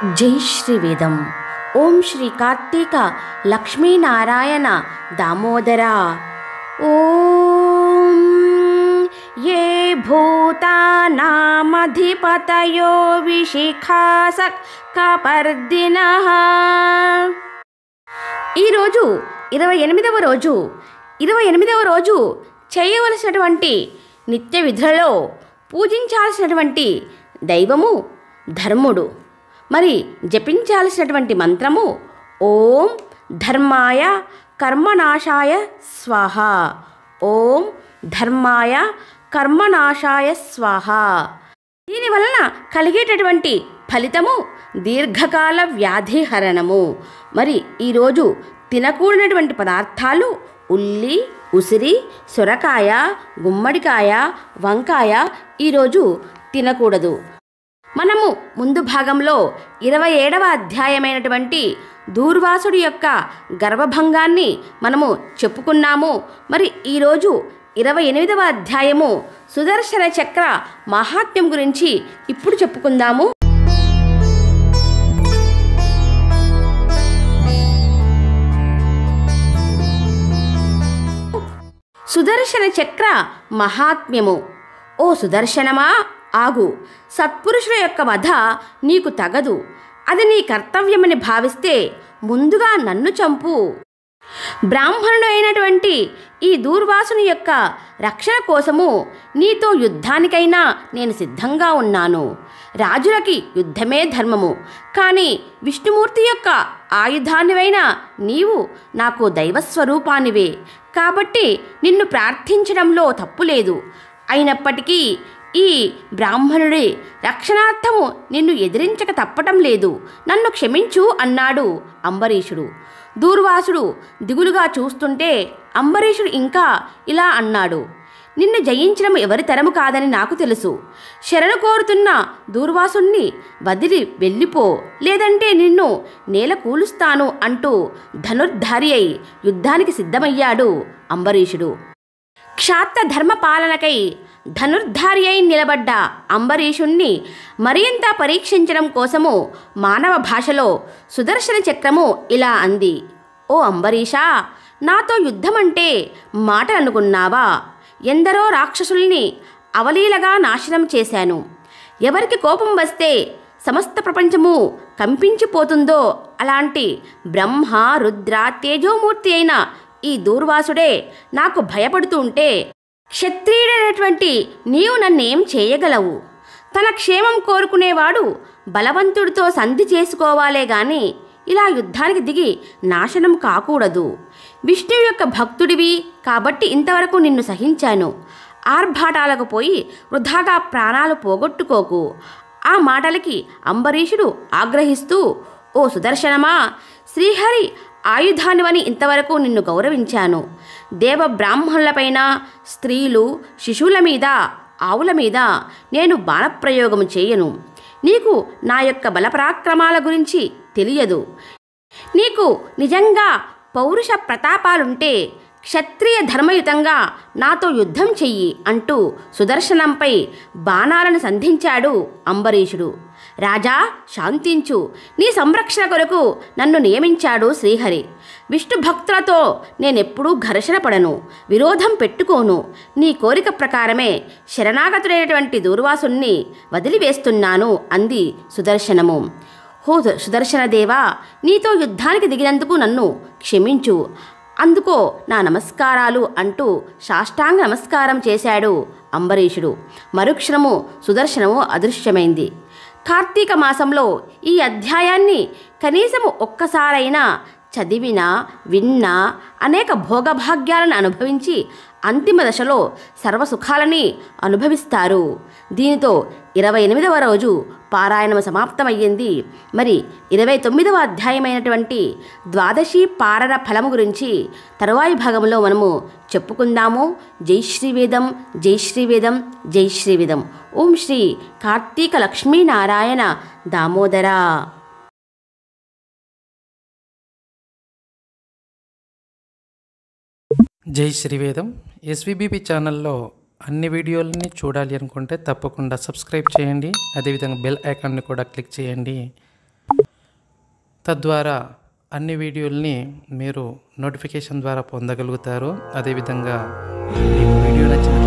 జై శ్రీ వేదం ఓం శ్రీ కార్తీక లక్ష్మీనారాయణ దామోదర ఓం ఏ భూతానామధిపతయో విశిఖాసక్ కపర్దిన ఈరోజు ఇరవై ఎనిమిదవ రోజు ఇరవై ఎనిమిదవ రోజు చేయవలసినటువంటి నిత్య విధులలో పూజించాల్సినటువంటి దైవము ధర్ముడు మరి జపించాల్సినటువంటి మంత్రము ఓం ధర్మాయ కర్మనాశాయ స్వాహ ఓం ధర్మాయ కర్మనాశాయ స్వాహ దీని వలన కలిగేటటువంటి ఫలితము దీర్ఘకాల వ్యాధిహరణము మరి ఈరోజు తినకూడనటువంటి పదార్థాలు ఉల్లి ఉసిరి సొరకాయ గుమ్మడికాయ వంకాయ ఈరోజు తినకూడదు మనము ముందు భాగంలో ఇరవై ఏడవ అధ్యాయమైనటువంటి దూర్వాసుడి యొక్క గర్భభంగాన్ని మనము చెప్పుకున్నాము మరి ఈరోజు ఇరవై ఎనిమిదవ అధ్యాయము సుదర్శన చక్ర మహాత్మ్యం గురించి ఇప్పుడు చెప్పుకుందాము సుదర్శన చక్ర మహాత్మ్యము ఓ సుదర్శనమా ఆగు సత్పురుషుల యొక్క వధ నీకు తగదు అది నీ కర్తవ్యమని భావిస్తే ముందుగా నన్ను చంపు బ్రాహ్మణుడు అయినటువంటి ఈ దూర్వాసుని యొక్క రక్షణ కోసము నీతో యుద్ధానికైనా నేను సిద్ధంగా ఉన్నాను రాజులకి యుద్ధమే ధర్మము కానీ విష్ణుమూర్తి యొక్క ఆయుధానివైన నీవు నాకు దైవస్వరూపానివే కాబట్టి నిన్ను ప్రార్థించడంలో తప్పు లేదు అయినప్పటికీ ఈ బ్రాహ్మణుడి రక్షణార్థము నిన్ను ఎదిరించక తప్పటం లేదు నన్ను క్షమించు అన్నాడు అంబరీషుడు దూర్వాసుడు దిగులుగా చూస్తుంటే అంబరీషుడు ఇంకా ఇలా అన్నాడు నిన్ను జయించడం ఎవరి తరము కాదని నాకు తెలుసు శరణు కోరుతున్న దూర్వాసుణ్ణి వదిలి వెళ్ళిపో లేదంటే నిన్ను నేల కూలుస్తాను అంటూ ధనుర్ధారి అయి యుద్ధానికి సిద్ధమయ్యాడు అంబరీషుడు క్షాత్ర ధర్మ పాలనకై ధనుర్ధారి అయి నిలబడ్డ అంబరీషుణ్ణి మరింత పరీక్షించడం కోసము మానవ భాషలో సుదర్శన చక్రము ఇలా అంది ఓ అంబరీషా నాతో యుద్ధమంటే మాట అనుకున్నావా ఎందరో రాక్షసుల్ని అవలీలగా నాశనం చేశాను ఎవరికి కోపం వస్తే సమస్త ప్రపంచము కంపించిపోతుందో అలాంటి బ్రహ్మ రుద్ర తేజోమూర్తి అయిన ఈ దూర్వాసుడే నాకు భయపడుతూ ఉంటే క్షత్రియుడైనటువంటి నీవు నన్నేం చేయగలవు తన క్షేమం కోరుకునేవాడు బలవంతుడితో సంధి చేసుకోవాలే గాని ఇలా యుద్ధానికి దిగి నాశనం కాకూడదు విష్ణువు యొక్క భక్తుడివి కాబట్టి ఇంతవరకు నిన్ను సహించాను ఆర్భాటాలకు పోయి వృధాగా ప్రాణాలు పోగొట్టుకోకు ఆ మాటలకి అంబరీషుడు ఆగ్రహిస్తూ ఓ సుదర్శనమా శ్రీహరి ఆయుధానివని ఇంతవరకు నిన్ను గౌరవించాను దేవ బ్రాహ్మణులపైన స్త్రీలు శిశువుల మీద ఆవుల మీద నేను బాణప్రయోగం చేయను నీకు నా యొక్క బలపరాక్రమాల గురించి తెలియదు నీకు నిజంగా పౌరుష ప్రతాపాలుంటే క్షత్రియ ధర్మయుతంగా నాతో యుద్ధం చెయ్యి అంటూ సుదర్శనంపై బాణాలను సంధించాడు అంబరీషుడు రాజా శాంతించు నీ సంరక్షణ కొరకు నన్ను నియమించాడు శ్రీహరి విష్ణు భక్తులతో నేనెప్పుడూ ఘర్షణ పడను విరోధం పెట్టుకోను నీ కోరిక ప్రకారమే శరణాగతుడైనటువంటి దూర్వాసుణ్ణి వదిలివేస్తున్నాను అంది సుదర్శనము హో సుదర్శన దేవా నీతో యుద్ధానికి దిగినందుకు నన్ను క్షమించు అందుకో నా నమస్కారాలు అంటూ సాష్టాంగ నమస్కారం చేశాడు అంబరీషుడు మరుక్షణము సుదర్శనము అదృశ్యమైంది కార్తీక మాసంలో ఈ అధ్యాయాన్ని కనీసము ఒక్కసారైనా చదివినా విన్నా అనేక భోగభాగ్యాలను అనుభవించి అంతిమ దశలో సర్వసుఖాలని అనుభవిస్తారు దీనితో ఇరవై ఎనిమిదవ రోజు పారాయణం సమాప్తమయ్యింది మరి ఇరవై తొమ్మిదవ అధ్యాయమైనటువంటి ద్వాదశి పారణ ఫలము గురించి తరువాయి భాగంలో మనము చెప్పుకుందాము జై శ్రీవేదం జై శ్రీవేదం జై శ్రీవేదం ఓం శ్రీ కార్తీక లక్ష్మీనారాయణ దామోదర జై శ్రీవేదం ఎస్విబిపి ఛానల్లో అన్ని వీడియోలని చూడాలి అనుకుంటే తప్పకుండా సబ్స్క్రైబ్ చేయండి అదేవిధంగా బెల్ ఐకాన్ని కూడా క్లిక్ చేయండి తద్వారా అన్ని వీడియోల్ని మీరు నోటిఫికేషన్ ద్వారా పొందగలుగుతారు అదేవిధంగా మీకు వీడియో నచ్చిన